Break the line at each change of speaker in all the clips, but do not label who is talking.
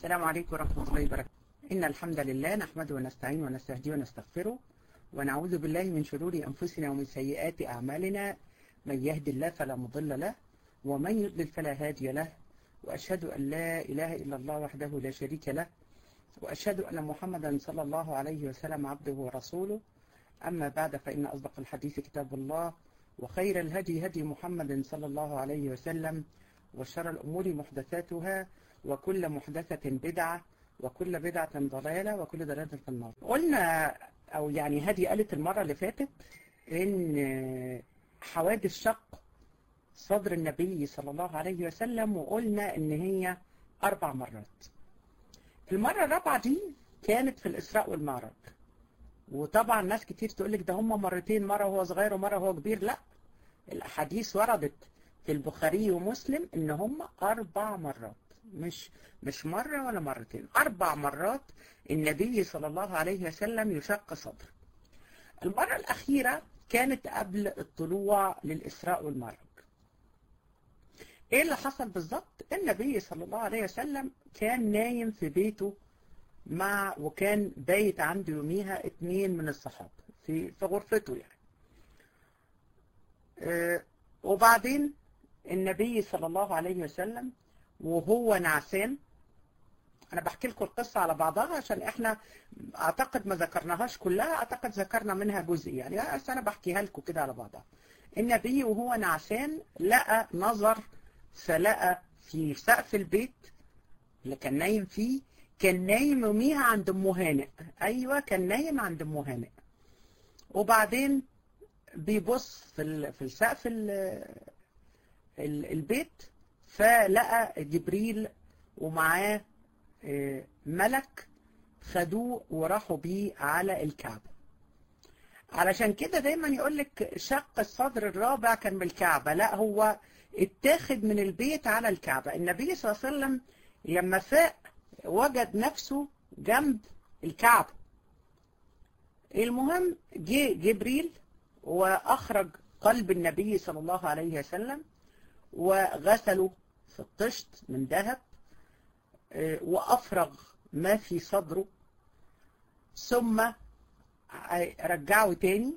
السلام عليكم ورحمة الله وبركاته إن الحمد لله نحمده ونستعين ونستهديه ونستغفره ونعوذ بالله من شرور أنفسنا ومن سيئات أعمالنا من يهد الله فلا مضل له ومن يضلل فلا هادي له وأشهد أن لا إله إلا الله وحده لا شريك له وأشهد أن محمدا صلى الله عليه وسلم عبده ورسوله أما بعد فإن أصدق الحديث كتاب الله وخير الهدي هدي محمد صلى الله عليه وسلم وشر الأمور محدثاتها وكل محدثة بدعة وكل بدعة ضلالة وكل ضلالة في النار قلنا أو يعني هدي قالت المرة اللي فاتت إن حوادث شق صدر النبي صلى الله عليه وسلم وقلنا إن هي أربع مرات المرة الرابعة دي كانت في الإسراء والمعراج وطبعا ناس كتير تقول لك ده هم مرتين مرة وهو صغير ومرة وهو كبير لا الأحاديث وردت في البخاري ومسلم إن هم أربع مرات مش مش مرة ولا مرتين أربع مرات النبي صلى الله عليه وسلم يشق صدره المرة الأخيرة كانت قبل الطلوع للإسراء والمعراج ايه اللي حصل بالظبط النبي صلى الله عليه وسلم كان نايم في بيته مع وكان بايت عنده يوميها اتنين من الصحابة في في غرفته يعني اه وبعدين النبي صلى الله عليه وسلم وهو نعسان انا بحكي لكم القصة على بعضها عشان احنا اعتقد ما ذكرناهاش كلها اعتقد ذكرنا منها جزء يعني بس انا بحكيها لكم كده على بعضها النبي وهو نعسان لقى نظر فلقى في سقف البيت اللي كان نايم فيه كان نايم يوميها عند ام هانئ ايوه كان نايم عند ام هانئ وبعدين بيبص في في السقف البيت فلقى جبريل ومعاه ملك خدوه وراحوا بيه على الكعبة علشان كده دايما يقول لك شق الصدر الرابع كان بالكعبة لا هو اتاخد من البيت على الكعبة النبي صلى الله عليه وسلم لما فاق وجد نفسه جنب الكعبة المهم جه جبريل وأخرج قلب النبي صلى الله عليه وسلم وغسله في الطشت من ذهب وأفرغ ما في صدره ثم رجعه تاني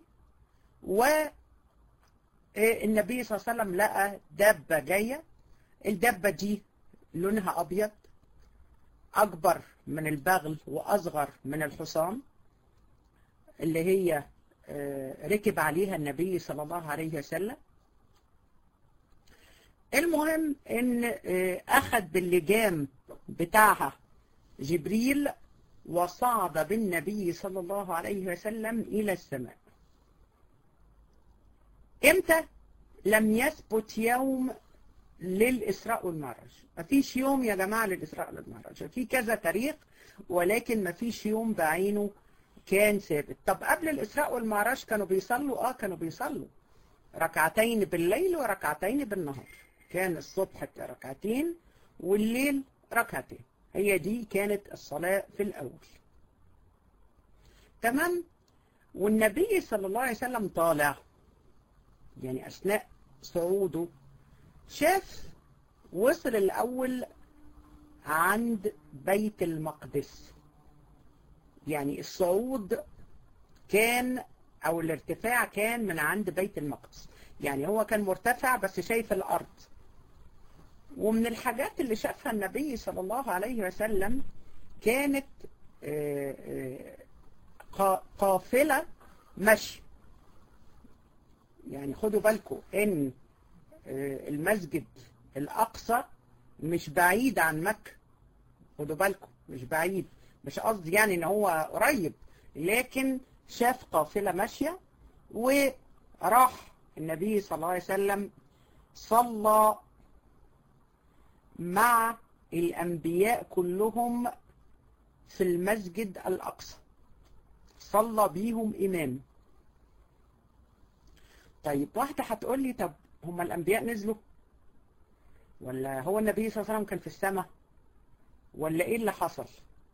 والنبي صلى الله عليه وسلم لقى دابة جاية الدابة دي لونها أبيض أكبر من البغل وأصغر من الحصان اللي هي ركب عليها النبي صلى الله عليه وسلم المهم ان اخذ باللجام بتاعها جبريل وصعد بالنبي صلى الله عليه وسلم الى السماء امتى لم يثبت يوم للإسراء والمعراج مفيش يوم يا جماعة للإسراء والمعراج في كذا تاريخ ولكن مفيش يوم بعينه كان ثابت طب قبل الإسراء والمعراج كانوا بيصلوا اه كانوا بيصلوا ركعتين بالليل وركعتين بالنهار كان الصبح ركعتين والليل ركعتين هي دي كانت الصلاة في الأول تمام والنبي صلى الله عليه وسلم طالع يعني أثناء صعوده شاف وصل الأول عند بيت المقدس يعني الصعود كان أو الارتفاع كان من عند بيت المقدس يعني هو كان مرتفع بس شايف الأرض ومن الحاجات اللي شافها النبي صلى الله عليه وسلم كانت قافلة مشي يعني خدوا بالكم ان المسجد الأقصى مش بعيد عن مكة خدوا بالكم مش بعيد مش قصدي يعني ان هو قريب لكن شاف قافلة ماشية وراح النبي صلى الله عليه وسلم صلى مع الأنبياء كلهم في المسجد الأقصى صلى بيهم إمام طيب واحدة هتقول لي طب هم الأنبياء نزلوا ولا هو النبي صلى الله عليه وسلم كان في السماء ولا إيه اللي حصل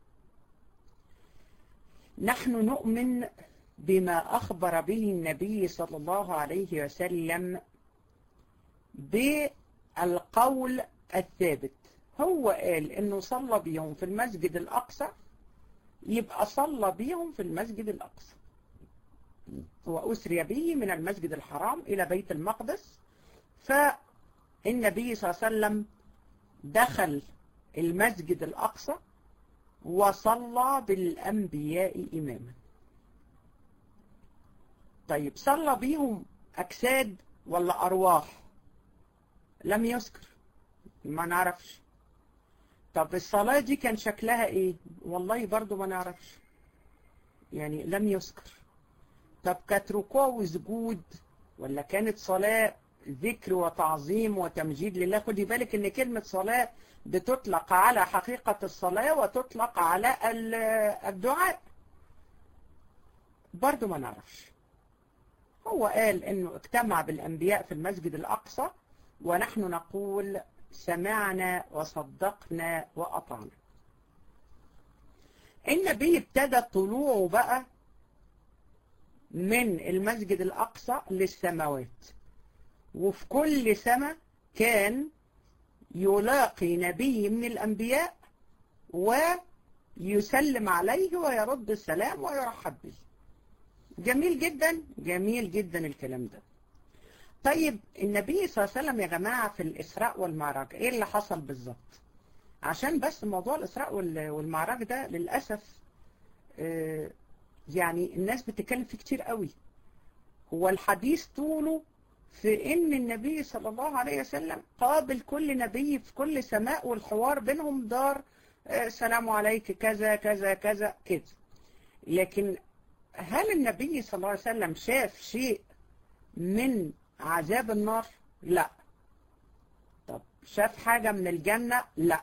نحن نؤمن بما أخبر به النبي صلى الله عليه وسلم بالقول الثابت هو قال انه صلى بيهم في المسجد الاقصى يبقى صلى بيهم في المسجد الاقصى واسري به من المسجد الحرام الى بيت المقدس فالنبي صلى الله عليه وسلم دخل المسجد الاقصى وصلى بالانبياء اماما طيب صلى بيهم اجساد ولا ارواح لم يذكر ما نعرفش طب الصلاة دي كان شكلها ايه والله برضو ما نعرفش يعني لم يذكر طب كانت ركوع وسجود ولا كانت صلاة ذكر وتعظيم وتمجيد لله خدي بالك ان كلمة صلاة بتطلق على حقيقة الصلاة وتطلق على الدعاء برضو ما نعرفش هو قال انه اجتمع بالانبياء في المسجد الاقصى ونحن نقول سمعنا وصدقنا وأطعنا النبي ابتدى طلوعه بقى من المسجد الأقصى للسماوات وفي كل سماء كان يلاقي نبي من الأنبياء ويسلم عليه ويرد السلام ويرحب به جميل جدا جميل جدا الكلام ده طيب النبي صلى الله عليه وسلم يا جماعة في الإسراء والمعراج إيه اللي حصل بالظبط عشان بس موضوع الإسراء والمعراج ده للأسف يعني الناس بتتكلم فيه كتير قوي هو الحديث طوله في إن النبي صلى الله عليه وسلم قابل كل نبي في كل سماء والحوار بينهم دار سلام عليك كذا كذا كذا كده لكن هل النبي صلى الله عليه وسلم شاف شيء من عذاب النار لا طب شاف حاجة من الجنة لا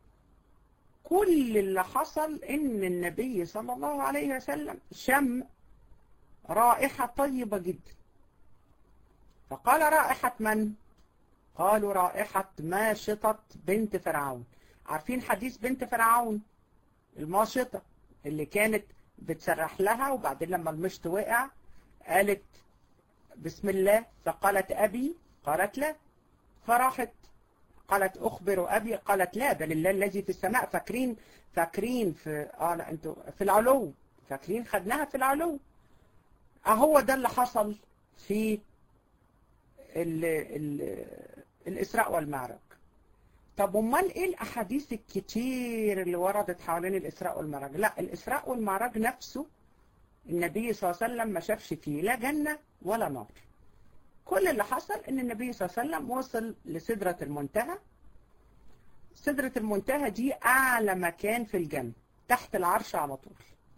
كل اللي حصل ان النبي صلى الله عليه وسلم شم رائحة طيبة جدا فقال رائحة من قالوا رائحة ماشطة بنت فرعون عارفين حديث بنت فرعون الماشطة اللي كانت بتسرح لها وبعدين لما المشط وقع قالت بسم الله فقالت أبي قالت لا فراحت قالت أخبر أبي قالت لا بل الله الذي في السماء فاكرين فاكرين في آه لا أنتوا في العلو فاكرين خدناها في العلو أهو ده اللي حصل في ال ال الإسراء والمعراج طب امال ايه الاحاديث الكتير اللي وردت حوالين الاسراء والمعراج لا الاسراء والمعراج نفسه النبي صلى الله عليه وسلم ما شافش فيه لا جنة ولا نار كل اللي حصل ان النبي صلى الله عليه وسلم وصل لسدرة المنتهى سدرة المنتهى دي اعلى مكان في الجنة تحت العرش على طول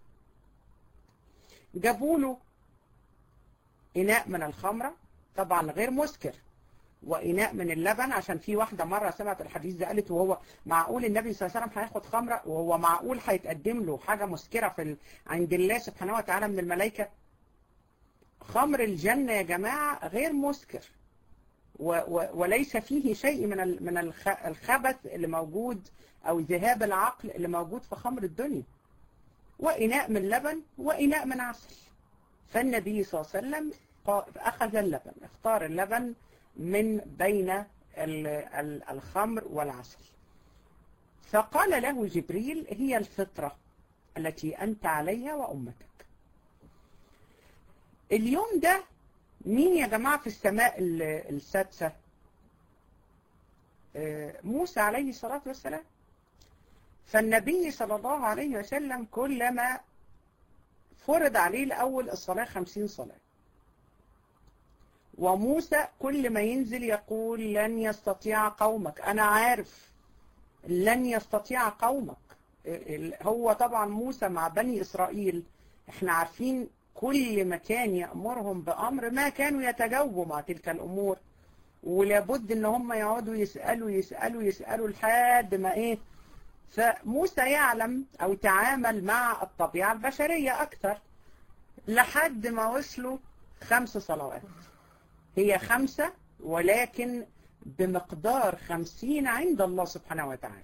جابوا له اناء من الخمرة طبعا غير مسكر وإناء من اللبن عشان في واحدة مرة سمعت الحديث ده قالت وهو معقول النبي صلى الله عليه وسلم هياخد خمرة وهو معقول هيتقدم له حاجة مسكرة في ال... عند الله سبحانه وتعالى من الملائكة خمر الجنة يا جماعة غير مسكر و... و... وليس فيه شيء من ال... من الخ... الخبث اللي موجود أو ذهاب العقل اللي موجود في خمر الدنيا وإناء من لبن وإناء من عسل فالنبي صلى الله عليه وسلم أخذ اللبن اختار اللبن من بين الخمر والعسل فقال له جبريل هي الفطرة التي أنت عليها وأمتك اليوم ده مين يا جماعة في السماء السادسة موسى عليه الصلاة والسلام فالنبي صلى الله عليه وسلم كلما فرض عليه الأول الصلاة خمسين صلاة وموسى كل ما ينزل يقول لن يستطيع قومك أنا عارف لن يستطيع قومك هو طبعا موسى مع بني إسرائيل احنا عارفين كل ما كان يأمرهم بأمر ما كانوا يتجاوبوا مع تلك الأمور ولابد ان هم يقعدوا يسألوا يسألوا يسألوا لحد ما ايه فموسى يعلم او تعامل مع الطبيعة البشرية اكثر لحد ما وصلوا خمس صلوات هي خمسة ولكن بمقدار خمسين عند الله سبحانه وتعالى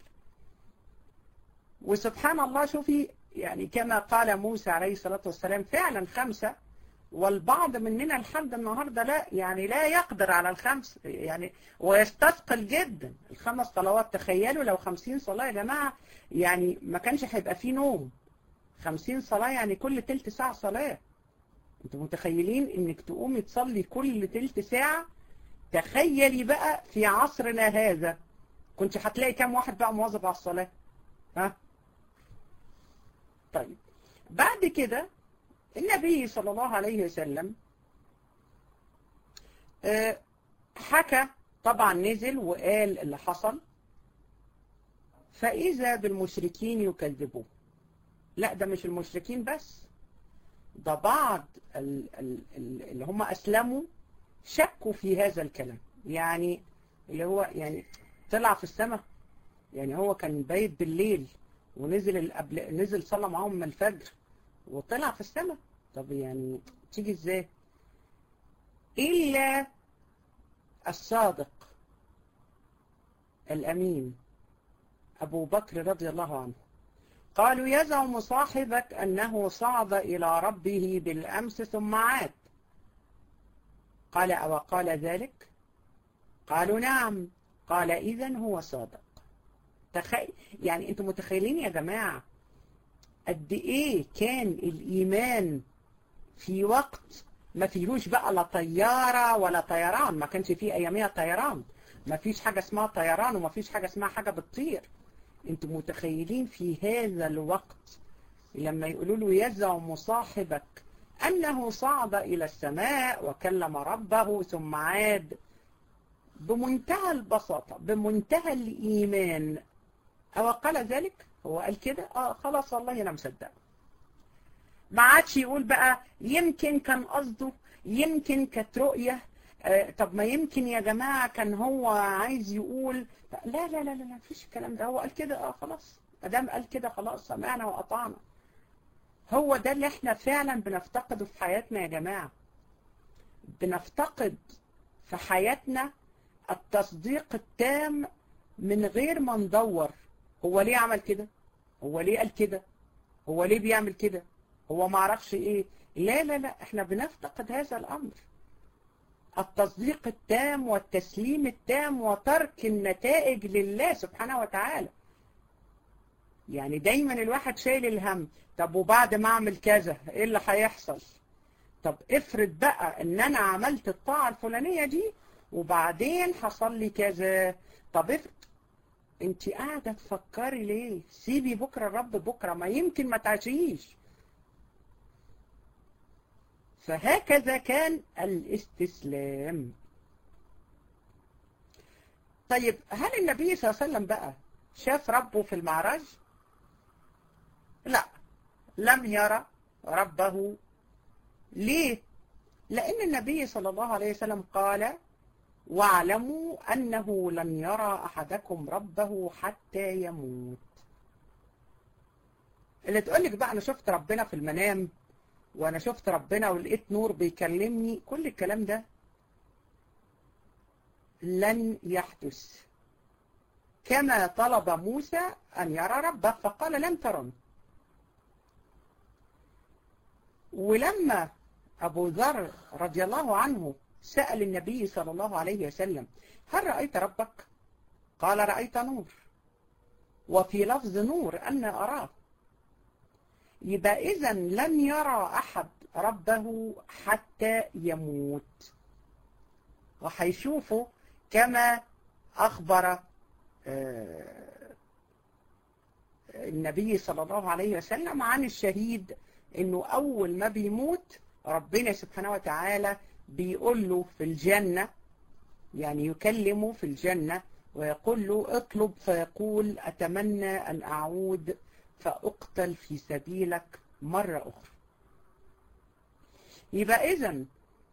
وسبحان الله شوفي يعني كما قال موسى عليه الصلاة والسلام فعلا خمسة والبعض مننا لحد النهاردة لا يعني لا يقدر على الخمس يعني ويستثقل جدا الخمس صلوات تخيلوا لو خمسين صلاة يا جماعة يعني ما كانش هيبقى فيه نوم خمسين صلاة يعني كل تلت ساعة صلاة انتوا متخيلين انك تقومي تصلي كل تلت ساعة تخيلي بقى في عصرنا هذا كنت هتلاقي كام واحد بقى مواظب على الصلاة ها طيب بعد كده النبي صلى الله عليه وسلم حكى طبعا نزل وقال اللي حصل فإذا بالمشركين يكذبون لا ده مش المشركين بس ده بعض اللي هم أسلموا شكوا في هذا الكلام يعني اللي هو يعني طلع في السماء يعني هو كان بايت بالليل ونزل قبل نزل صلى معاهم من الفجر وطلع في السماء طب يعني تيجي ازاي إلا الصادق الأمين أبو بكر رضي الله عنه قالوا يزعم صاحبك أنه صعد إلى ربه بالأمس ثم عاد قال أو قال ذلك قالوا نعم قال إذا هو صادق تخيل يعني أنتم متخيلين يا جماعة قد إيه كان الإيمان في وقت ما فيهوش بقى لا طيارة ولا طيران ما كانش فيه أيامية طيران ما فيش حاجة اسمها طيران وما فيش حاجة اسمها حاجة بتطير انتم متخيلين في هذا الوقت لما يقولوا له يزعم صاحبك أنه صعد إلى السماء وكلم ربه ثم عاد بمنتهى البساطة بمنتهى الإيمان أو قال ذلك هو قال كده آه خلاص والله أنا مصدق ما عادش يقول بقى يمكن كان قصده يمكن كانت رؤية آه طب ما يمكن يا جماعة كان هو عايز يقول لا لا لا لا لا فيش الكلام ده هو قال كده اه خلاص ادام قال كده خلاص سمعنا وقطعنا هو ده اللي احنا فعلا بنفتقده في حياتنا يا جماعة بنفتقد في حياتنا التصديق التام من غير ما ندور هو ليه عمل كده هو ليه قال كده هو ليه بيعمل كده هو ما عرفش ايه لا لا لا احنا بنفتقد هذا الامر التصديق التام والتسليم التام وترك النتائج لله سبحانه وتعالى يعني دايما الواحد شايل الهم طب وبعد ما اعمل كذا ايه اللي هيحصل طب افرض بقى ان انا عملت الطاعة الفلانية دي وبعدين حصل لي كذا طب افرض انت قاعدة تفكري ليه سيبي بكرة الرب بكرة ما يمكن ما تعيش فهكذا كان الاستسلام طيب هل النبي صلى الله عليه وسلم بقى شاف ربه في المعراج لا لم يرى ربه ليه لأن النبي صلى الله عليه وسلم قال واعلموا أنه لن يرى أحدكم ربه حتى يموت اللي تقولك بقى أنا شفت ربنا في المنام وأنا شفت ربنا ولقيت نور بيكلمني كل الكلام ده لن يحدث كما طلب موسى أن يرى ربه فقال لن ترني ولما أبو ذر رضي الله عنه سأل النبي صلى الله عليه وسلم هل رأيت ربك؟ قال رأيت نور وفي لفظ نور أن أراه يبقى إذا لن يرى أحد ربه حتى يموت وهيشوفه كما أخبر النبي صلى الله عليه وسلم عن الشهيد انه اول ما بيموت ربنا سبحانه وتعالى بيقول له في الجنة يعني يكلمه في الجنة ويقول له اطلب فيقول اتمنى ان اعود فاقتل في سبيلك مرة اخرى يبقى اذا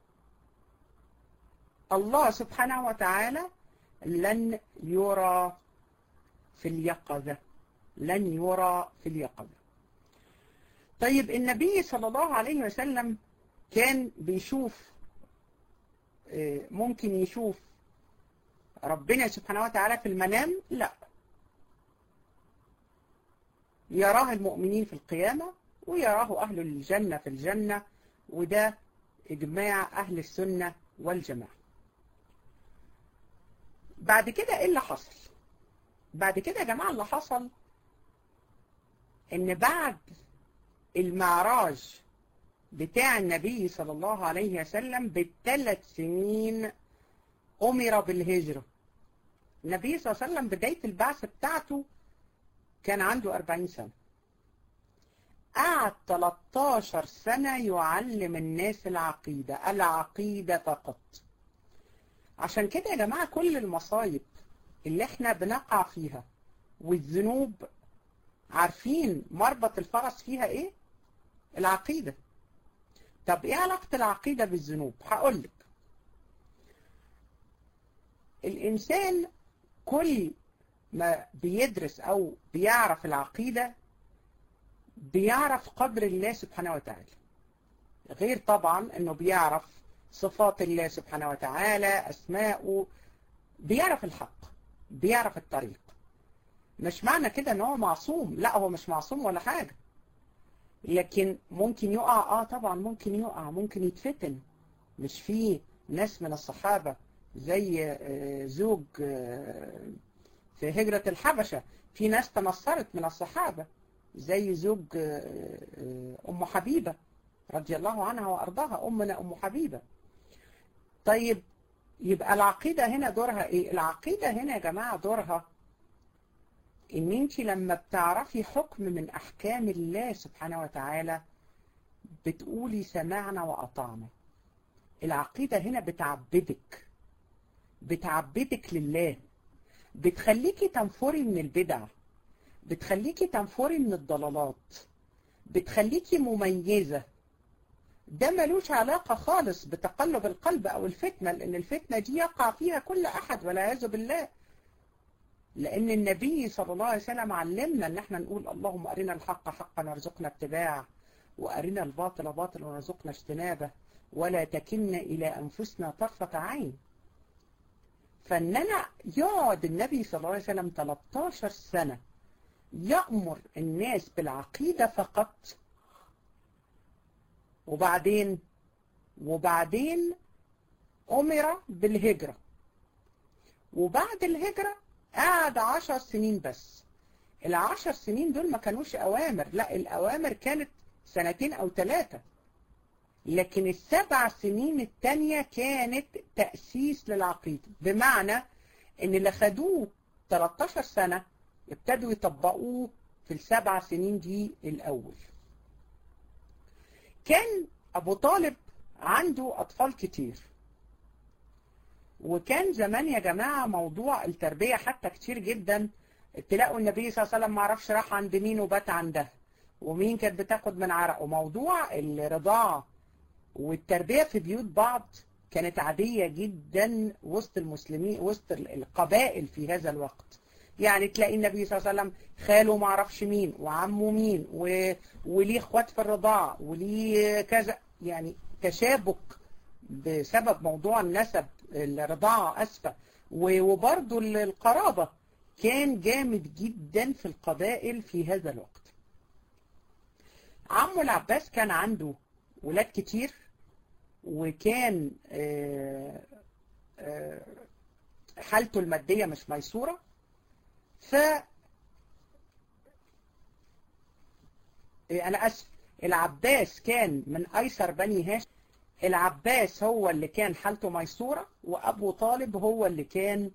الله سبحانه وتعالى لن يرى في اليقظة لن يرى في اليقظة طيب النبي صلى الله عليه وسلم كان بيشوف ممكن يشوف ربنا سبحانه وتعالى في المنام لا يراه المؤمنين في القيامة ويراه أهل الجنة في الجنة وده إجماع أهل السنة والجماعة بعد كده إيه اللي حصل بعد كده يا جماعة اللي حصل إن بعد المعراج بتاع النبي صلى الله عليه وسلم بالثلاث سنين أمر بالهجرة النبي صلى الله عليه وسلم بداية البعث بتاعته كان عنده 40 سنة قعد 13 سنة يعلم الناس العقيدة العقيدة فقط عشان كده يا جماعة كل المصايب اللي احنا بنقع فيها والذنوب عارفين مربط الفرس فيها ايه العقيدة طب ايه علاقة العقيدة بالذنوب هقولك الانسان كل ما بيدرس او بيعرف العقيدة بيعرف قدر الله سبحانه وتعالى غير طبعا انه بيعرف صفات الله سبحانه وتعالى اسماءه بيعرف الحق بيعرف الطريق مش معنى كده ان هو معصوم لا هو مش معصوم ولا حاجة لكن ممكن يقع اه طبعا ممكن يقع ممكن يتفتن مش في ناس من الصحابة زي زوج في هجرة الحبشة في ناس تنصرت من الصحابة زي زوج أم حبيبة رضي الله عنها وأرضاها أمنا أم حبيبة طيب يبقى العقيدة هنا دورها إيه؟ العقيدة هنا يا جماعة دورها إن أنت لما بتعرفي حكم من أحكام الله سبحانه وتعالى بتقولي سمعنا وأطعنا العقيدة هنا بتعبدك بتعبدك لله بتخليكي تنفري من البدع بتخليكي تنفري من الضلالات بتخليكي مميزة ده ملوش علاقة خالص بتقلب القلب أو الفتنة لأن الفتنة دي يقع فيها كل أحد والعياذ بالله لأن النبي صلى الله عليه وسلم علمنا أن احنا نقول اللهم أرنا الحق حقا وارزقنا اتباعه وأرنا الباطل باطلا وارزقنا اجتنابه ولا تكلنا إلى أنفسنا طرفة عين فإننا يقعد النبي صلى الله عليه وسلم 13 سنة يأمر الناس بالعقيدة فقط وبعدين وبعدين أمر بالهجرة وبعد الهجرة قعد عشر سنين بس العشر سنين دول ما كانوش أوامر لا الأوامر كانت سنتين أو ثلاثة لكن السبع سنين التانية كانت تأسيس للعقيدة بمعنى ان اللي خدوه 13 سنة ابتدوا يطبقوه في السبع سنين دي الأول كان أبو طالب عنده أطفال كتير وكان زمان يا جماعة موضوع التربية حتى كتير جدا تلاقوا النبي صلى الله عليه وسلم معرفش راح عند مين وبات عندها ومين كانت بتاخد من عرق وموضوع الرضاعة والتربية في بيوت بعض كانت عادية جدا وسط المسلمين وسط القبائل في هذا الوقت يعني تلاقي النبي صلى الله عليه وسلم خاله ما عرفش مين وعمه مين و... وليه اخوات في الرضاعة وليه كذا يعني تشابك بسبب موضوع النسب الرضاعة أسفة وبرضه القرابة كان جامد جدا في القبائل في هذا الوقت عمه العباس كان عنده ولاد كتير وكان حالته المادية مش ميسورة ف أنا أسف العباس كان من أيسر بني هاشم العباس هو اللي كان حالته ميسورة وأبو طالب هو اللي كان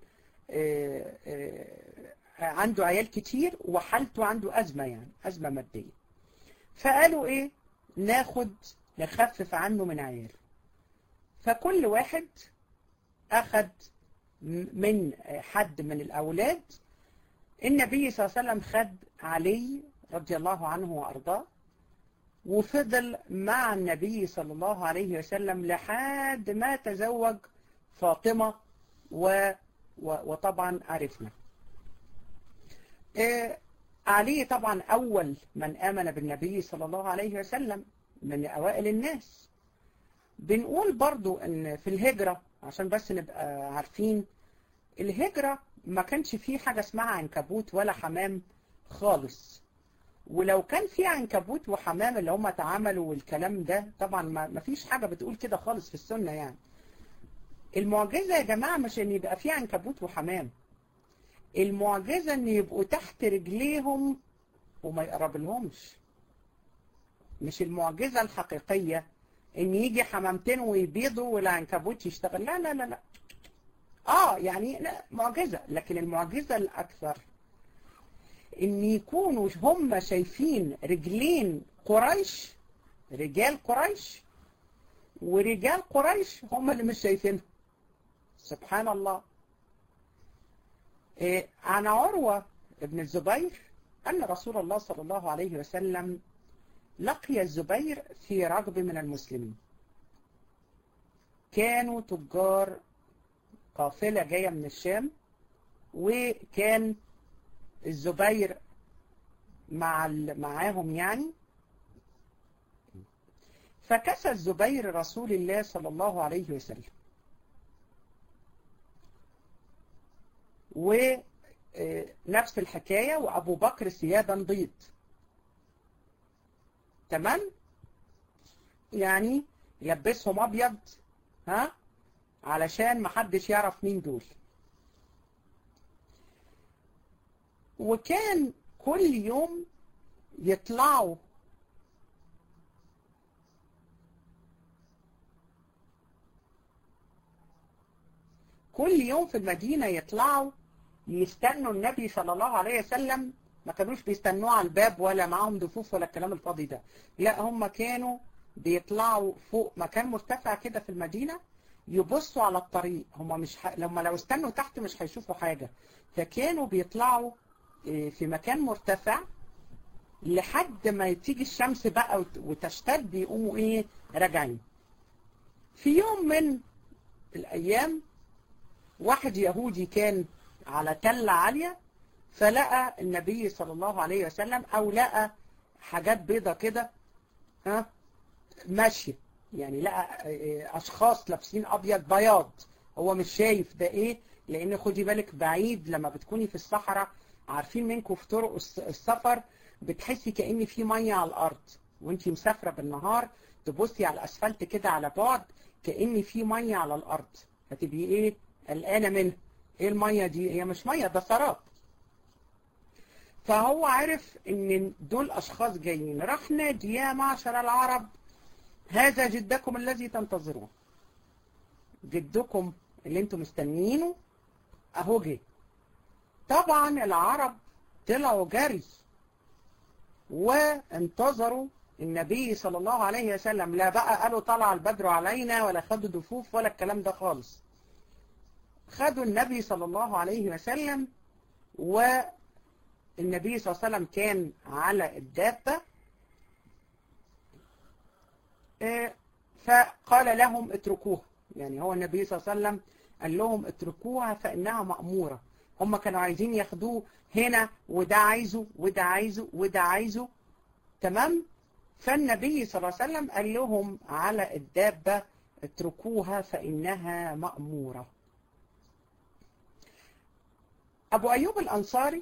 عنده عيال كتير وحالته عنده أزمة يعني أزمة مادية فقالوا إيه ناخد نخفف عنه من عياله فكل واحد أخد من حد من الأولاد النبي صلى الله عليه وسلم خد علي رضي الله عنه وأرضاه وفضل مع النبي صلى الله عليه وسلم لحد ما تزوج فاطمة و وطبعا عرفنا علي طبعا أول من آمن بالنبي صلى الله عليه وسلم من أوائل الناس بنقول برضو أن في الهجرة عشان بس نبقى عارفين الهجرة ما كانش فيه حاجة اسمها عنكبوت ولا حمام خالص ولو كان في عنكبوت وحمام اللي هم اتعاملوا والكلام ده طبعا ما فيش حاجة بتقول كده خالص في السنة يعني المعجزة يا جماعة مش ان يبقى في عنكبوت وحمام المعجزة ان يبقوا تحت رجليهم وما يقرب لهمش مش المعجزة الحقيقية ان يجي حمامتين ويبيضوا والعنكبوت يشتغل لا لا لا لا اه يعني لا معجزة لكن المعجزة الاكثر ان يكونوا هم شايفين رجلين قريش رجال قريش ورجال قريش هم اللي مش شايفينها سبحان الله إيه عن عروة ابن الزبير أن رسول الله صلى الله عليه وسلم لقي الزبير في رغب من المسلمين كانوا تجار قافلة جاية من الشام وكان الزبير مع معاهم يعني فكسى الزبير رسول الله صلى الله عليه وسلم ونفس الحكاية وأبو بكر ثيابا بيض تمام يعني يلبسهم أبيض ها علشان محدش يعرف مين دول وكان كل يوم يطلعوا كل يوم في المدينة يطلعوا يستنوا النبي صلى الله عليه وسلم ما كانوش بيستنوه على الباب ولا معاهم دفوف ولا الكلام الفاضي ده لا هم كانوا بيطلعوا فوق مكان مرتفع كده في المدينة يبصوا على الطريق هم مش ح... لما لو استنوا تحت مش هيشوفوا حاجة فكانوا بيطلعوا في مكان مرتفع لحد ما تيجي الشمس بقى وتشتد يقوموا ايه راجعين في يوم من الايام واحد يهودي كان على تلة عالية فلقى النبي صلى الله عليه وسلم او لقى حاجات بيضة كده ها ماشية يعني لقى اشخاص لابسين ابيض بياض هو مش شايف ده ايه لان خدي بالك بعيد لما بتكوني في الصحراء عارفين منكم في طرق السفر بتحسي كأن في مية على الارض وانتي مسافرة بالنهار تبصي على الاسفلت كده على بعد كأن في مية على الارض فتبقي ايه قلقانة منها ايه المية دي هي مش مية ده سراب فهو عرف ان دول اشخاص جايين راح نادي يا معشر العرب هذا جدكم الذي تنتظرون جدكم اللي انتم مستنيينه اهو جه طبعا العرب طلعوا جري وانتظروا النبي صلى الله عليه وسلم لا بقى قالوا طلع البدر علينا ولا خدوا دفوف ولا الكلام ده خالص خدوا النبي صلى الله عليه وسلم والنبي صلى الله عليه وسلم كان على الدابة فقال لهم اتركوها يعني هو النبي صلى الله عليه وسلم قال لهم اتركوها فإنها مأمورة هم كانوا عايزين ياخدوه هنا وده عايزه وده عايزه وده عايزه تمام فالنبي صلى الله عليه وسلم قال لهم على الدابة اتركوها فإنها مأمورة أبو أيوب الأنصاري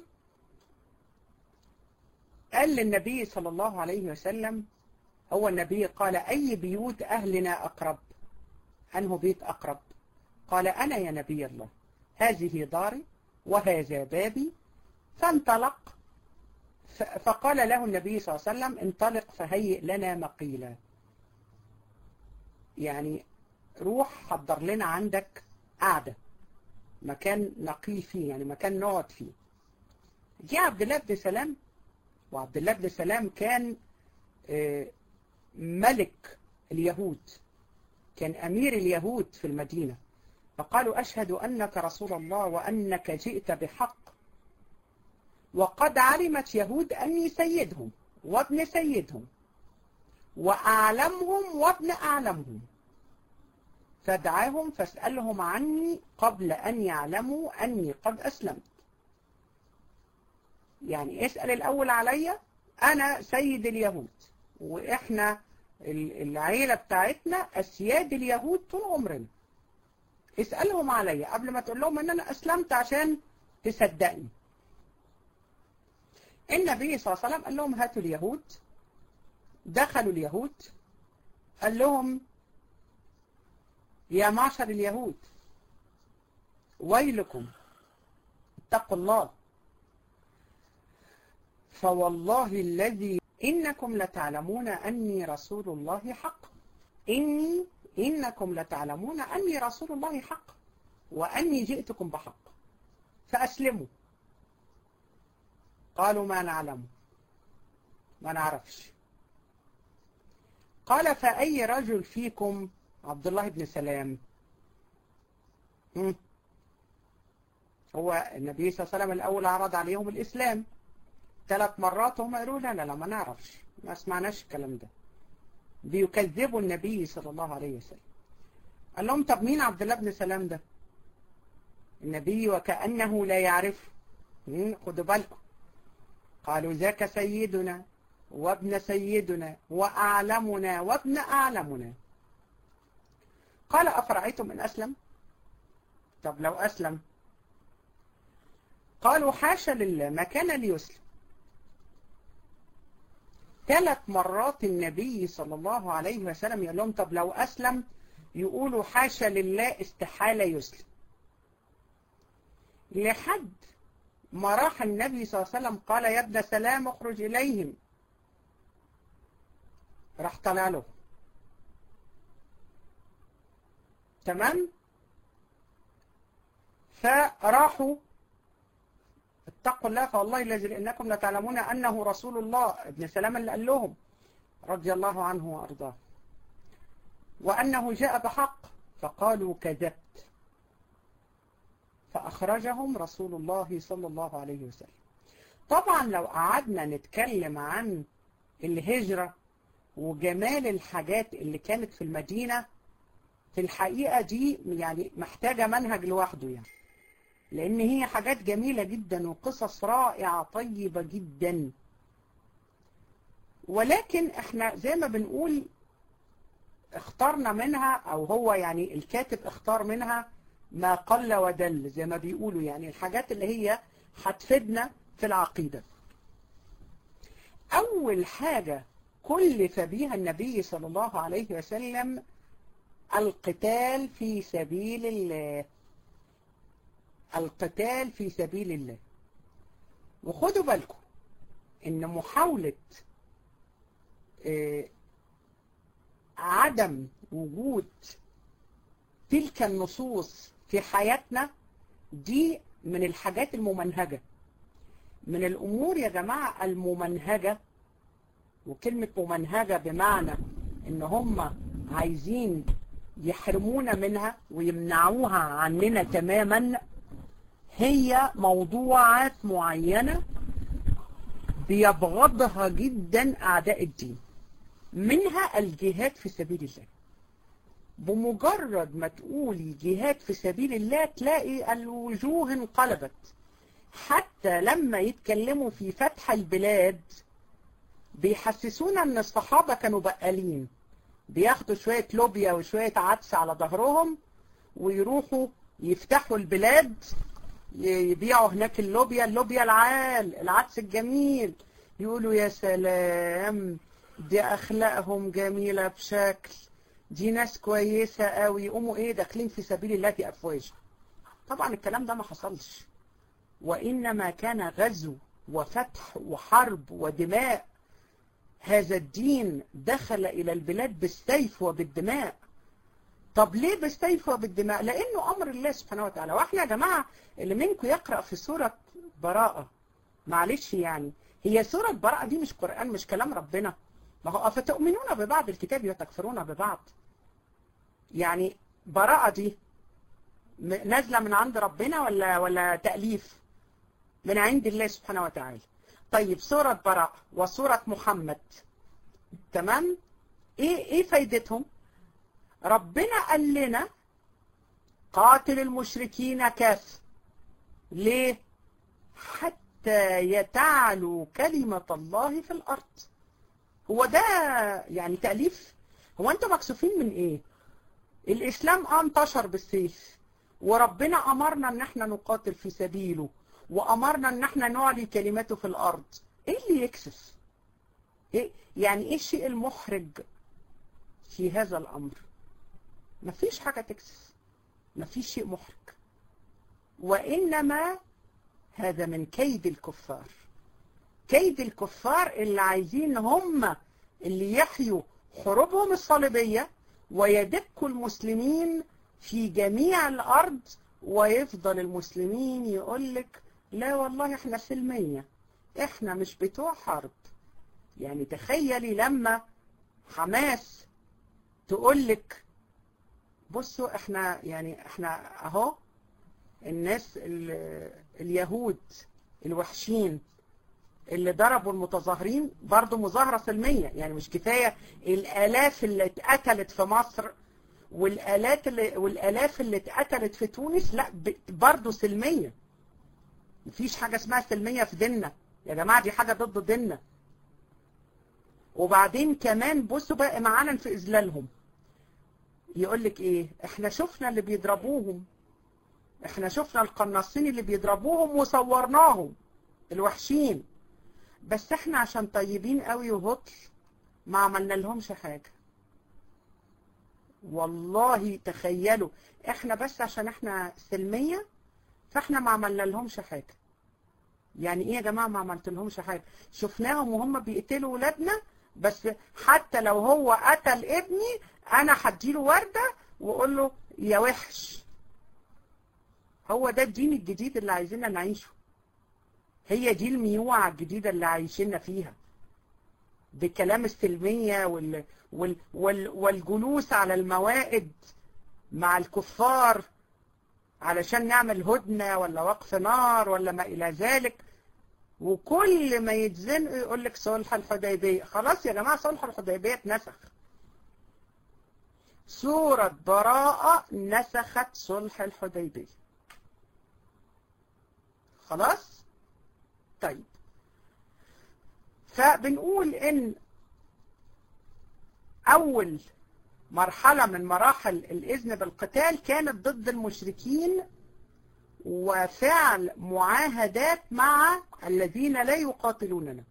قال للنبي صلى الله عليه وسلم هو النبي قال أي بيوت أهلنا أقرب أنه بيت أقرب قال أنا يا نبي الله هذه داري وهذا بابي فانطلق فقال له النبي صلى الله عليه وسلم انطلق فهيئ لنا مقيلا يعني روح حضر لنا عندك قعدة مكان نقيل فيه يعني مكان نقعد فيه جه عبد الله بن سلام وعبد الله بن سلام كان ملك اليهود كان أمير اليهود في المدينة فقالوا أشهد أنك رسول الله وأنك جئت بحق وقد علمت يهود أني سيدهم وابن سيدهم وأعلمهم وابن أعلمهم فادعاهم فاسألهم عني قبل أن يعلموا أني قد أسلمت يعني اسأل الأول عليا أنا سيد اليهود وإحنا العيلة بتاعتنا أسياد اليهود طول عمرنا اسألهم عليا قبل ما تقول لهم ان انا اسلمت عشان تصدقني النبي صلى الله عليه وسلم قال لهم هاتوا اليهود دخلوا اليهود قال لهم يا معشر اليهود ويلكم اتقوا الله فوالله الذي إنكم لتعلمون أني رسول الله حق إني إنكم لتعلمون أني رسول الله حق وأني جئتكم بحق فأسلموا قالوا ما نعلم ما نعرفش قال فأي رجل فيكم عبد الله بن سلام هو النبي صلى الله عليه وسلم الأول عرض عليهم الإسلام ثلاث مرات هم قالوا لا لا لا ما نعرفش ما سمعناش الكلام ده بيكذبوا النبي صلى الله عليه وسلم قال لهم طب مين عبد الله بن سلام ده النبي وكأنه لا يعرف خدوا بالكم قالوا ذاك سيدنا وابن سيدنا وأعلمنا وابن أعلمنا قال أفرأيتم إن أسلم طب لو أسلم قالوا حاشا لله ما كان ليسلم ثلاث مرات النبي صلى الله عليه وسلم يقول لهم طب لو أسلم يقولوا حاشا لله استحالة يسلم لحد ما راح النبي صلى الله عليه وسلم قال يا ابن سلام اخرج إليهم راح طلع له تمام فراحوا اتقوا الله فوالله الذي انكم لتعلمون انه رسول الله ابن سلام اللي قال لهم رضي الله عنه وارضاه وانه جاء بحق فقالوا كذبت فاخرجهم رسول الله صلى الله عليه وسلم طبعا لو قعدنا نتكلم عن الهجرة وجمال الحاجات اللي كانت في المدينة في الحقيقة دي يعني محتاجة منهج لوحده يعني لأن هي حاجات جميلة جدا وقصص رائعة طيبة جدا ولكن احنا زي ما بنقول اخترنا منها او هو يعني الكاتب اختار منها ما قل ودل زي ما بيقولوا يعني الحاجات اللي هي هتفيدنا في العقيدة اول حاجة كلف بها النبي صلى الله عليه وسلم القتال في سبيل الله القتال في سبيل الله وخدوا بالكم ان محاولة اه عدم وجود تلك النصوص في حياتنا دي من الحاجات الممنهجة من الأمور يا جماعة الممنهجة وكلمة ممنهجة بمعنى ان هم عايزين يحرمونا منها ويمنعوها عننا تماما هي موضوعات معينة بيبغضها جدا أعداء الدين منها الجهاد في سبيل الله بمجرد ما تقولي جهاد في سبيل الله تلاقي الوجوه انقلبت حتى لما يتكلموا في فتح البلاد بيحسسونا ان الصحابة كانوا بقالين بياخدوا شوية لوبيا وشوية عدس على ظهرهم ويروحوا يفتحوا البلاد يبيعوا هناك اللوبيا اللوبيا العال العدس الجميل يقولوا يا سلام دي اخلاقهم جميلة بشكل دي ناس كويسة قوي يقوموا ايه داخلين في سبيل الله في افواج طبعا الكلام ده ما حصلش وانما كان غزو وفتح وحرب ودماء هذا الدين دخل الى البلاد بالسيف وبالدماء طب ليه بالسيف وبالدماء لانه امر الله سبحانه وتعالى واحنا يا جماعة اللي منكم يقرأ في سورة براءة معلش يعني هي سورة براءة دي مش قرآن مش كلام ربنا ما هو أفتؤمنون ببعض الكتاب وتكفرون ببعض يعني براءة دي نازلة من عند ربنا ولا ولا تأليف من عند الله سبحانه وتعالى طيب سورة براءة وسورة محمد تمام ايه ايه فايدتهم ربنا قال لنا قاتل المشركين كاف ليه حتى يتعلوا كلمة الله في الأرض هو ده يعني تأليف هو انتوا مكسوفين من ايه الإسلام اه انتشر بالسيف وربنا أمرنا ان احنا نقاتل في سبيله وأمرنا ان احنا نعلي كلمته في الأرض ايه اللي يكسف إيه يعني ايه الشيء المحرج في هذا الامر مفيش حاجة تكسف مفيش شيء محرج وانما هذا من كيد الكفار كيد الكفار اللي عايزين هم اللي يحيوا حروبهم الصليبية ويدكوا المسلمين في جميع الأرض ويفضل المسلمين يقولك لا والله احنا سلمية احنا مش بتوع حرب يعني تخيلي لما حماس تقولك بصوا احنا يعني احنا اهو الناس اليهود الوحشين اللي ضربوا المتظاهرين برضه مظاهرة سلمية يعني مش كفاية الآلاف اللي اتقتلت في مصر والآلات اللي والآلاف اللي اتقتلت في تونس لا برضه سلمية مفيش حاجة اسمها سلمية في ديننا يا جماعة دي حاجة ضد ديننا وبعدين كمان بصوا بقى معانا في إذلالهم يقول لك ايه احنا شفنا اللي بيضربوهم احنا شفنا القناصين اللي بيضربوهم وصورناهم الوحشين بس احنا عشان طيبين قوي وهطل ما عملنا لهمش حاجة والله تخيلوا احنا بس عشان احنا سلمية فاحنا ما عملنا لهمش حاجة يعني ايه يا جماعة ما عملت لهمش حاجة شفناهم وهم بيقتلوا ولادنا بس حتى لو هو قتل ابني انا هديله وردة واقول له يا وحش هو ده الدين الجديد اللي عايزيننا نعيشه هي دي الميوعة الجديدة اللي عايشين فيها بكلام السلمية وال وال وال والجلوس على الموائد مع الكفار علشان نعمل هدنة ولا وقف نار ولا ما إلى ذلك وكل ما يتزنقوا يقول لك صلح الحديبية خلاص يا جماعة صلح الحديبية اتنسخ سورة براءة نسخت صلح الحديبية خلاص طيب فبنقول ان اول مرحلة من مراحل الاذن بالقتال كانت ضد المشركين وفعل معاهدات مع الذين لا يقاتلوننا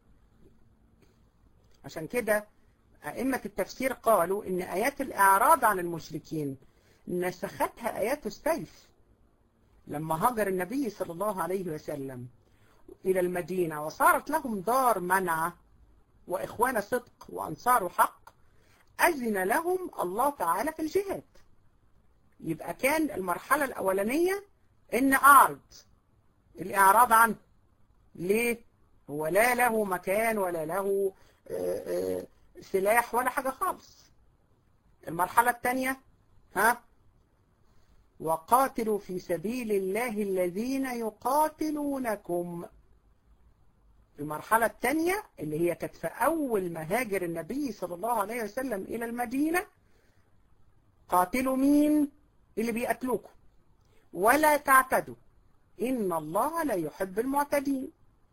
عشان كده أئمة التفسير قالوا إن آيات الإعراض عن المشركين نسختها آيات السيف لما هاجر النبي صلى الله عليه وسلم إلى المدينة وصارت لهم دار منع وإخوان صدق وأنصار حق أذن لهم الله تعالى في الجهاد يبقى كان المرحلة الأولانية إن أعرض الإعراض عنه ليه؟ هو لا له مكان ولا له سلاح ولا حاجة خالص المرحلة الثانية ها وقاتلوا في سبيل الله الذين يقاتلونكم المرحلة الثانية اللي هي كانت في أول ما هاجر النبي صلى الله عليه وسلم إلى المدينة قاتلوا مين اللي بيقتلوكم ولا تعتدوا إن الله لا يحب المعتدين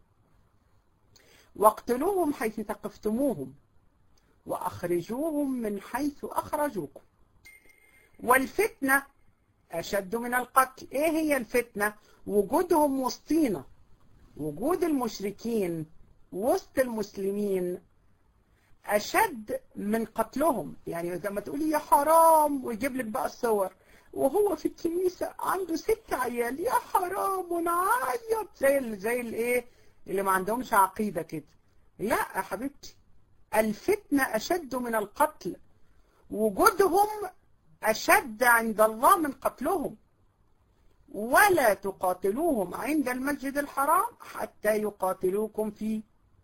واقتلوهم حيث ثقفتموهم وأخرجوهم من حيث أخرجوكم والفتنة أشد من القتل إيه هي الفتنة؟ وجودهم وسطينا وجود المشركين وسط المسلمين أشد من قتلهم يعني زي ما تقولي يا حرام ويجيب لك بقى الصور وهو في الكنيسة عنده ست عيال يا حرام ونعيط زي زي الايه اللي ما عندهمش عقيدة كده لا يا حبيبتي الفتنة أشد من القتل وجودهم أشد عند الله من قتلهم ولا تقاتلوهم عند المسجد الحرام حتى يقاتلوكم فيه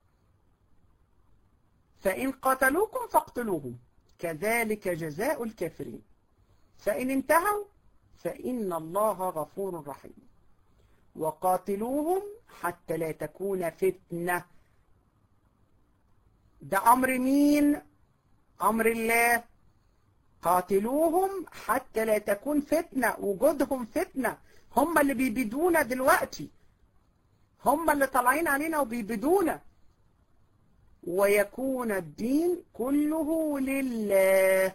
فإن قاتلوكم فاقتلوهم كذلك جزاء الكافرين فإن انتهوا فإن الله غفور رحيم وقاتلوهم حتى لا تكون فتنة ده أمر مين أمر الله قاتلوهم حتى لا تكون فتنة وجودهم فتنة هم اللي بيبيدونا دلوقتي هم اللي طالعين علينا وبيبيدونا ويكون الدين كله لله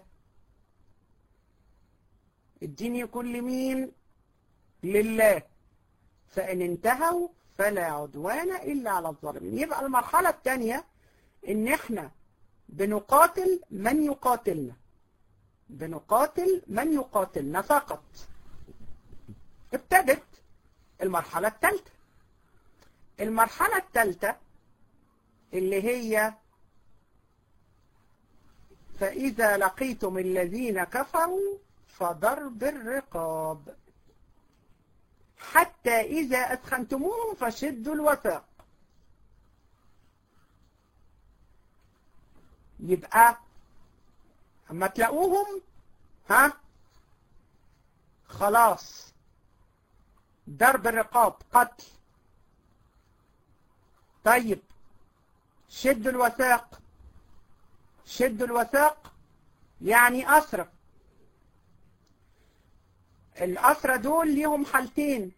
الدين يكون لمين لله فإن انتهوا فلا عدوان إلا على الظالمين يبقى المرحلة الثانية إن إحنا بنقاتل من يقاتلنا بنقاتل من يقاتلنا فقط ابتدت المرحلة الثالثة المرحلة الثالثة اللي هي فإذا لقيتم الذين كفروا فضرب الرقاب حتى إذا أدخنتموهم فشدوا الوثاق يبقى أما تلاقوهم ها خلاص ضرب الرقاب قتل طيب شدوا الوثاق شدوا الوثاق يعني أسرى الأسرى دول ليهم حالتين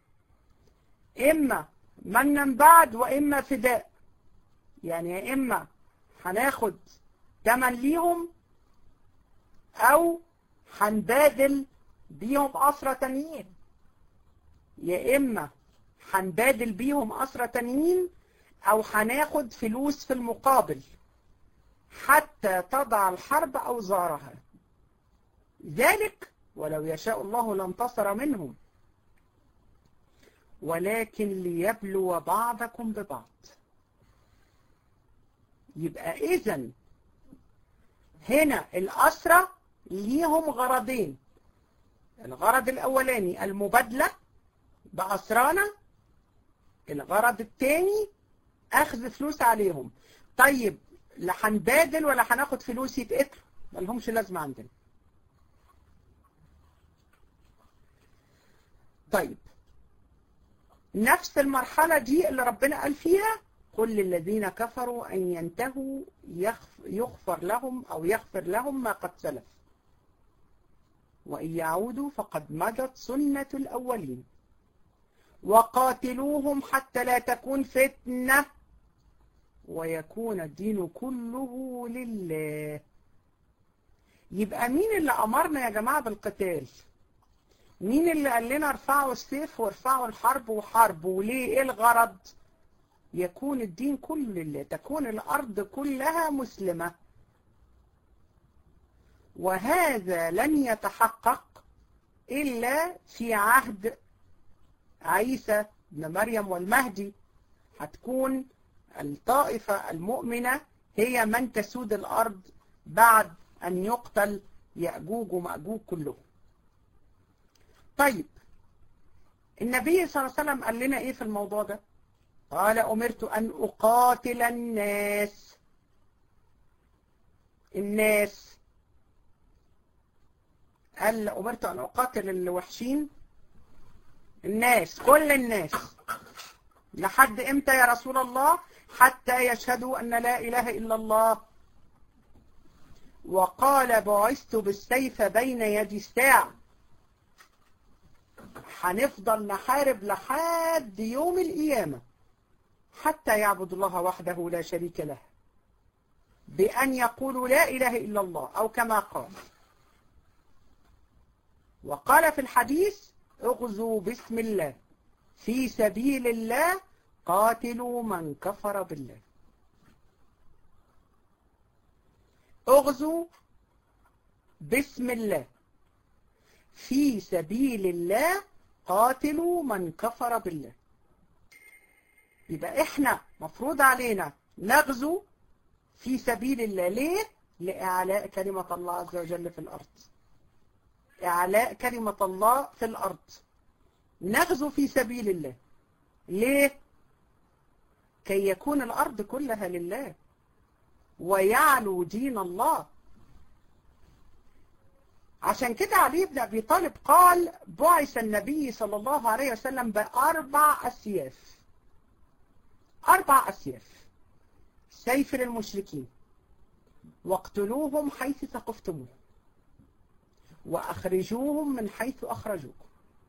إما منا بعد وإما فداء يعني يا إما هناخد تمن ليهم أو هنبادل بيهم أسرى تانيين يا إما هنبادل بيهم أسرى تانيين أو هناخد فلوس في المقابل حتى تضع الحرب أوزارها ذلك ولو يشاء الله لانتصر منهم ولكن ليبلو بعضكم ببعض يبقى إذا هنا الأسرة ليهم غرضين الغرض الأولاني المبادلة بأسرانا الغرض الثاني أخذ فلوس عليهم طيب لا هنبادل ولا هناخد فلوس يتقتلوا ملهمش لازمة عندنا طيب نفس المرحلة دي اللي ربنا قال فيها قل للذين كفروا أن ينتهوا يغفر لهم أو يغفر لهم ما قد سلف وإن يعودوا فقد مضت سنة الأولين وقاتلوهم حتى لا تكون فتنة ويكون الدين كله لله يبقى مين اللي أمرنا يا جماعة بالقتال مين اللي قال لنا ارفعوا السيف وارفعوا الحرب وحرب وليه ايه الغرض يكون الدين كله لله تكون الأرض كلها مسلمة وهذا لن يتحقق إلا في عهد عيسى بن مريم والمهدي هتكون الطائفة المؤمنة هي من تسود الأرض بعد أن يقتل يأجوج ومأجوج كلهم طيب النبي صلى الله عليه وسلم قال لنا ايه في الموضوع ده قال أمرت أن أقاتل الناس الناس قال أمرت أن أقاتل الوحشين الناس كل الناس لحد إمتى يا رسول الله حتى يشهدوا أن لا إله إلا الله وقال بعثت بالسيف بين يدي الساعة هنفضل نحارب لحد يوم القيامة حتى يعبد الله وحده لا شريك له بأن يقولوا لا إله إلا الله أو كما قال وقال في الحديث اغزوا بسم الله في سبيل الله قاتلوا من كفر بالله اغزوا بسم الله في سبيل الله قاتلوا من كفر بالله يبقى احنا مفروض علينا نغزو في سبيل الله ليه؟ لإعلاء كلمة الله عز وجل في الأرض إعلاء كلمة الله في الأرض نغزو في سبيل الله ليه؟ كي يكون الأرض كلها لله ويعلو دين الله عشان كده علي بن أبي طالب قال بعث النبي صلى الله عليه وسلم بأربع أسياف أربع أسياف سيف للمشركين واقتلوهم حيث ثقفتموه وأخرجوهم من حيث أخرجوكم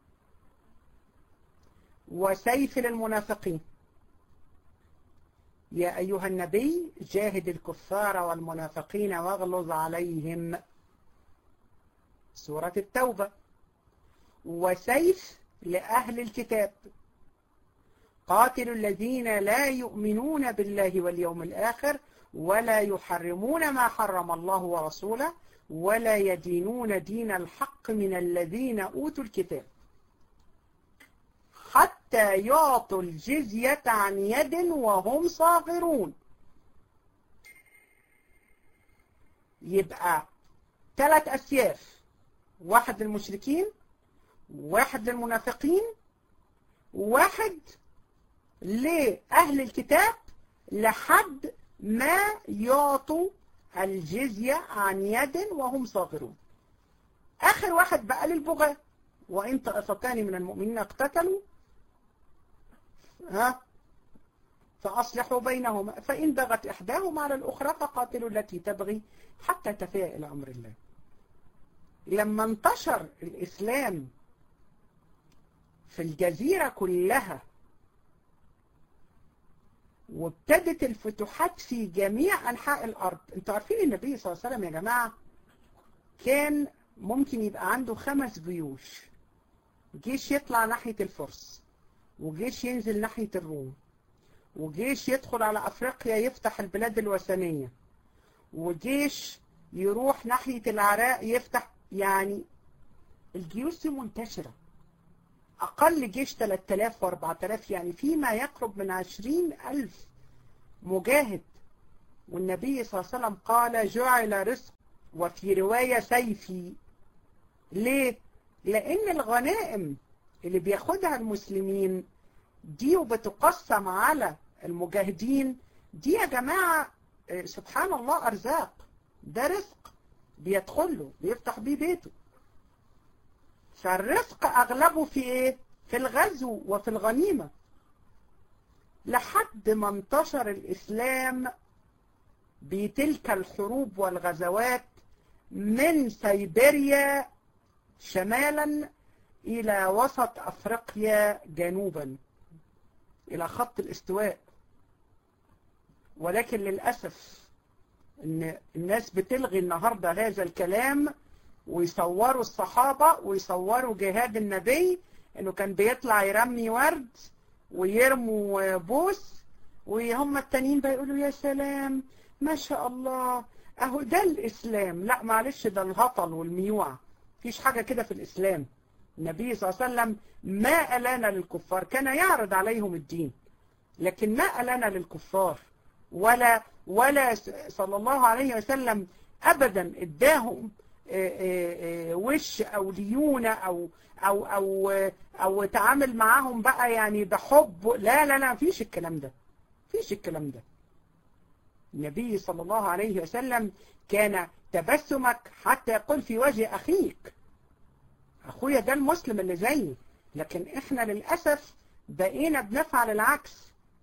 وسيف للمنافقين يا أيها النبي جاهد الكفار والمنافقين واغلظ عليهم سورة التوبة وسيف لأهل الكتاب قاتلوا الذين لا يؤمنون بالله واليوم الآخر ولا يحرمون ما حرم الله ورسوله ولا يدينون دين الحق من الذين أوتوا الكتاب حتى يعطوا الجزية عن يد وهم صاغرون يبقى ثلاث أسياف واحد للمشركين واحد للمنافقين واحد لأهل الكتاب لحد ما يعطوا الجزية عن يد وهم صاغرون آخر واحد بقى للبغاة وإن طائفتان من المؤمنين اقتتلوا ها فأصلحوا بينهما فإن بغت إحداهما على الأخرى فقاتلوا التي تبغي حتى تفيء إلى أمر الله لما انتشر الإسلام في الجزيرة كلها وابتدت الفتوحات في جميع أنحاء الأرض انتوا عارفين النبي صلى الله عليه وسلم يا جماعة كان ممكن يبقى عنده خمس جيوش جيش يطلع ناحية الفرس وجيش ينزل ناحية الروم وجيش يدخل على أفريقيا يفتح البلاد الوثنية وجيش يروح ناحية العراق يفتح يعني الجيوش دي منتشرة أقل جيش 3000 و4000 يعني فيما يقرب من 20000 مجاهد والنبي صلى الله عليه وسلم قال جعل رزق وفي رواية سيفي ليه؟ لأن الغنائم اللي بياخدها المسلمين دي وبتقسم على المجاهدين دي يا جماعة سبحان الله أرزاق ده رزق بيدخله بيفتح بيه بيته فالرزق أغلبه في إيه؟ في الغزو وفي الغنيمة لحد ما انتشر الإسلام بتلك الحروب والغزوات من سيبيريا شمالا إلى وسط أفريقيا جنوبا إلى خط الاستواء ولكن للأسف إن الناس بتلغي النهاردة هذا الكلام ويصوروا الصحابة ويصوروا جهاد النبي إنه كان بيطلع يرمي ورد ويرموا بوس وهم التانيين بيقولوا يا سلام ما شاء الله أهو ده الإسلام لا معلش ده الهطل والميوع مفيش حاجة كده في الإسلام النبي صلى الله عليه وسلم ما ألان للكفار كان يعرض عليهم الدين لكن ما ألان للكفار ولا ولا صلى الله عليه وسلم أبدا اداهم وش أو ليونة أو أو أو أو تعامل معاهم بقى يعني بحب لا لا لا مفيش الكلام ده مفيش الكلام ده النبي صلى الله عليه وسلم كان تبسمك حتى يقول في وجه أخيك أخويا ده المسلم اللي زيي لكن إحنا للأسف بقينا بنفعل العكس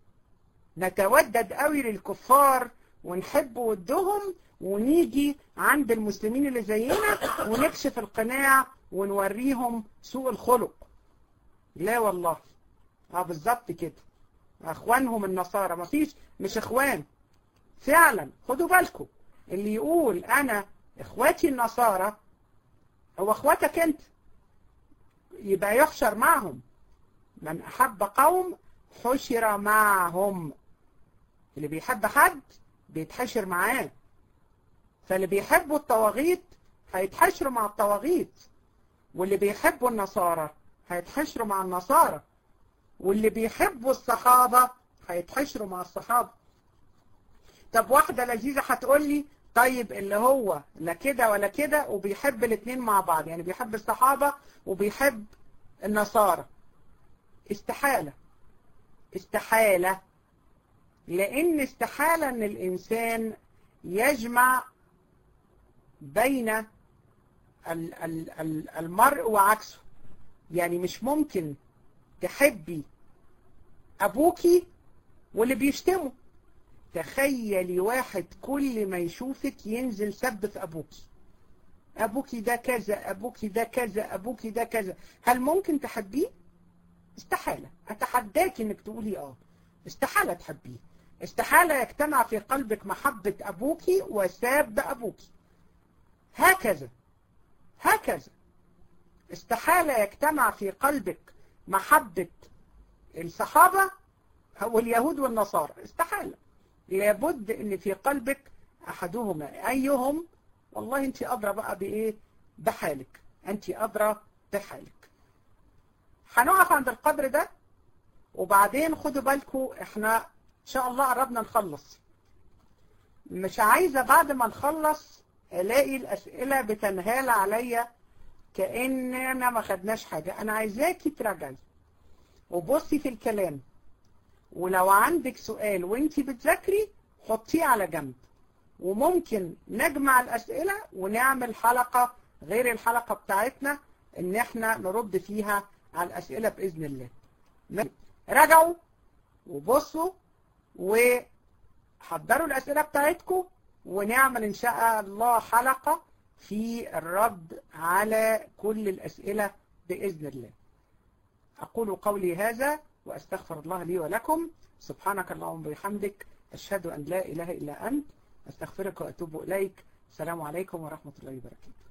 نتودد قوي للكفار ونحب ودهم ونيجي عند المسلمين اللي زينا ونكشف القناع ونوريهم سوء الخلق لا والله اه بالظبط كده اخوانهم النصارى مفيش مش اخوان فعلا خدوا بالكم اللي يقول انا اخواتي النصارى هو اخواتك انت يبقى يحشر معهم من احب قوم حشر معهم اللي بيحب حد بيتحشر معاه فاللي بيحبوا الطواغيت هيتحشروا مع الطواغيت واللي بيحبوا النصارى هيتحشروا مع النصارى واللي بيحبوا الصحابة هيتحشروا مع الصحابة طب واحدة لذيذة هتقول لي طيب اللي هو لا كده ولا كده وبيحب الاثنين مع بعض يعني بيحب الصحابة وبيحب النصارى استحالة استحالة لأن استحالة أن الإنسان يجمع بين المرء وعكسه يعني مش ممكن تحبي أبوكي واللي بيشتمه تخيلي واحد كل ما يشوفك ينزل سب في أبوكي أبوكي ده كذا أبوكي ده كذا أبوكي ده كذا هل ممكن تحبيه؟ استحالة أتحداك إنك تقولي آه استحالة تحبيه استحالة يجتمع في قلبك محبة أبوكي وساب أبوكي هكذا هكذا استحالة يجتمع في قلبك محبة الصحابة واليهود والنصارى استحالة لابد ان في قلبك احدهما ايهم والله انت ادرى بقى بايه بحالك انت ادرى بحالك هنقف عند القدر ده وبعدين خدوا بالكم احنا ان شاء الله قربنا نخلص مش عايزة بعد ما نخلص الاقي الاسئلة بتنهال عليا كأننا ما خدناش حاجة انا عايزاكي تراجعي وبصي في الكلام ولو عندك سؤال وانت بتذاكري حطيه على جنب وممكن نجمع الأسئلة ونعمل حلقة غير الحلقة بتاعتنا ان احنا نرد فيها على الأسئلة بإذن الله راجعوا وبصوا وحضروا الأسئلة بتاعتكم ونعمل إن شاء الله حلقة في الرد على كل الأسئلة بإذن الله أقول قولي هذا وأستغفر الله لي ولكم سبحانك اللهم وبحمدك أشهد أن لا إله إلا أنت أستغفرك وأتوب إليك السلام عليكم ورحمة الله وبركاته